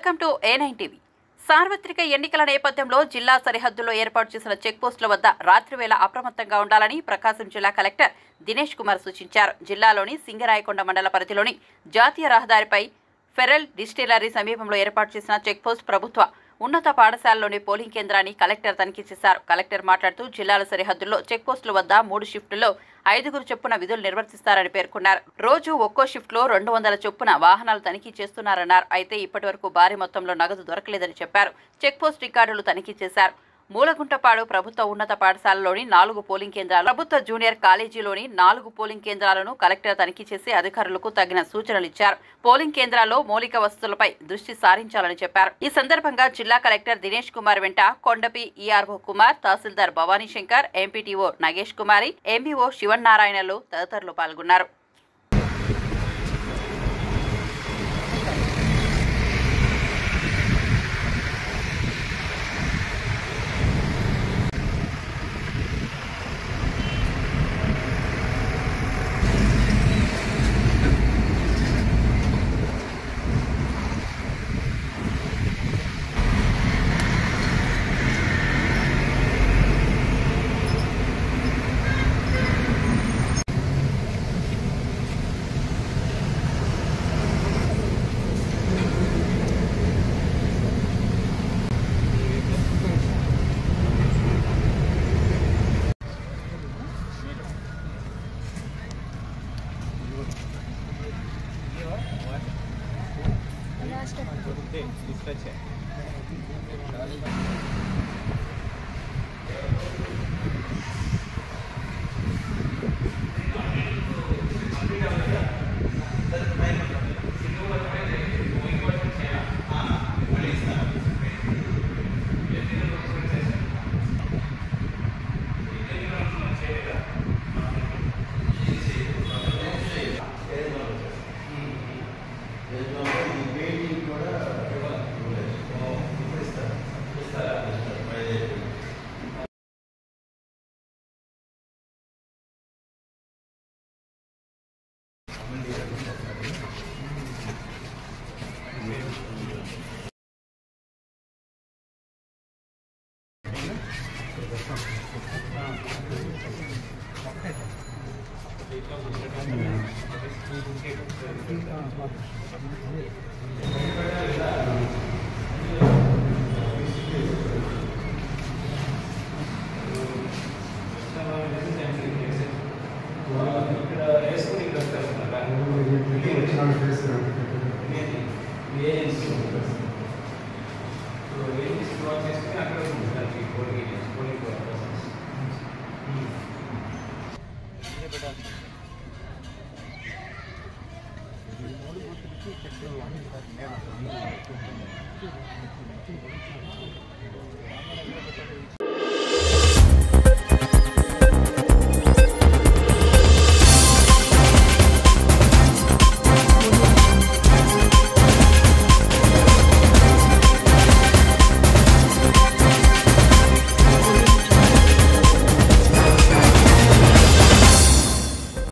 welcome to a nine TV సార్వత్రిక ఎన్నికల నేపథ్యంలో జిల్లా సరిహద్దుల్లో ఏర్పాటు చేసిన చెక్ పోస్టుల వద్ద రాత్రివేళ అప్రమత్తంగా ఉండాలని ప్రకాశం జిల్లా కలెక్టర్ దినేష్ కుమార్ సూచించారు జిల్లాలోని సింగరాయకొండ మండల పరిధిలోని జాతీయ రహదారిపై ఫెరల్ డిస్టిలరీ సమీపంలో ఏర్పాటు చేసిన చెక్ పోస్ట్ ప్రభుత్వ ఉన్నత పాఠశాలలోని పోలింగ్ కేంద్రాన్ని కలెక్టర్ తనిఖీ చేశారు కలెక్టర్ మాట్లాడుతూ జిల్లాల సరిహద్దుల్లో చెక్ పోస్టుల వద్ద మూడు షిఫ్టుల్లో ఐదుగురు చొప్పున విధులు నిర్వర్తిస్తారని పేర్కొన్నారు రోజు ఒక్కో షిఫ్ట్లో రెండు వందల చొప్పున వాహనాలు తనిఖీ చేస్తున్నారన్నారు అయితే ఇప్పటి వరకు భారీ మొత్తంలో నగదు దొరకలేదని చెప్పారు చెక్ పోస్ట్ రికార్డులు తనిఖీ చేశారు మూలగుంటపాడు ప్రభుత్వ ఉన్నత పాఠశాలలోని నాలుగు పోలింగ్ కేంద్రాలు ప్రభుత్వ జూనియర్ కాలేజీలోని నాలుగు పోలింగ్ కేంద్రాలను కలెక్టర్ తనిఖీ చేసి అధికారులకు తగిన సూచనలు ఇచ్చారు పోలింగ్ కేంద్రాల్లో మౌలిక వసతులపై దృష్టి సారించాలని చెప్పారు ఈ సందర్భంగా జిల్లా కలెక్టర్ దినేష్ కుమార్ వెంట కొండపి ఈఆర్ఓ కుమార్ తహసీల్దార్ భవానీ శంకర్ ఎంపీటీఓ నగేష్ కుమారి ఎంబీఓ శివన్నారాయణలు తదితరులు పాల్గొన్నారు